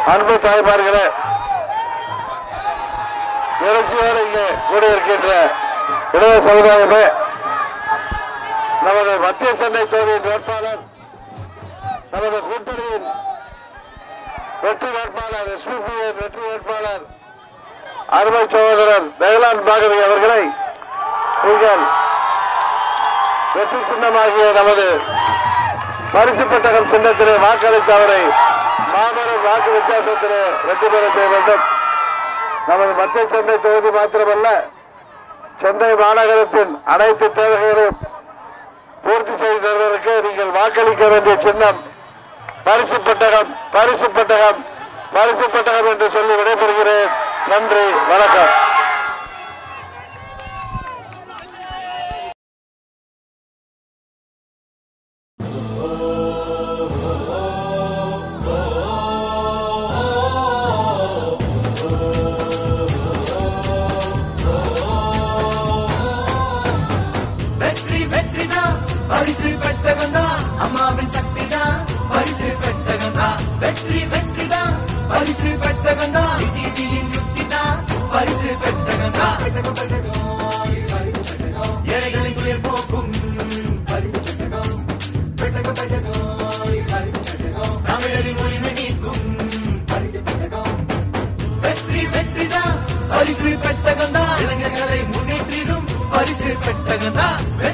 அன்பு தாய்மார்களே எழுச்சியோடு இங்கே கூட இருக்கின்ற இளைய சமுதாயமே நமது மத்திய சென்னை தொகுதியின் வேட்பாளர் நமது கூட்டணியின் வெற்றி வேட்பாளர் எஸ்பிபியின் வெற்றி வேட்பாளர் அருமை சகோதரர் ஜெயலால் பாகவி அவர்களை நீங்கள் வெற்றி சின்னமாகிய நமது பரிசு பெட்டகம் சின்னத்திலே வாக்களித்து அவரை மாபெரும் வாக்கு வித்தியாசத்திலே வெற்றி பெற செய்ய வேண்டும் நமது மத்திய சென்னை தொகுதி மாத்திரமல்ல சென்னை மாநகரத்தின் அனைத்து தேவைகளையும் பூர்த்தி செய்து தருவதற்கு நீங்கள் வாக்களிக்க வேண்டிய சின்னம் பரிசு பெட்டகம் பரிசு பெட்டகம் பரிசு பெட்டகம் என்று சொல்லி விடைபெறுகிறேன் நன்றி வணக்கம் வெற்றி வெற்றிதான் பரிசு பெட்டகம்தான் அம்மாவின் சக்திதான் பரிசு பெட்டகம்தான் வெற்றி வெற்றிதான் பரிசு பெட்டகம்தான் விதியின் யுக்திதான் பரிசு பெட்டகம்தான் பெட்டகம் பெட்டகம் ஏழைகளின் துயர் போக்கும் பரிசு பெட்டகம் பெட்டகம் பெட்டகம் தமிழரின் உரிமை நீக்கும் பரிசு பெட்டகம் வெற்றி வெற்றிதான் பரிசு பெட்டகம்தான் இளைஞர்களை முன்னேற்றிடும் பரிசு பெட்டகம்தான்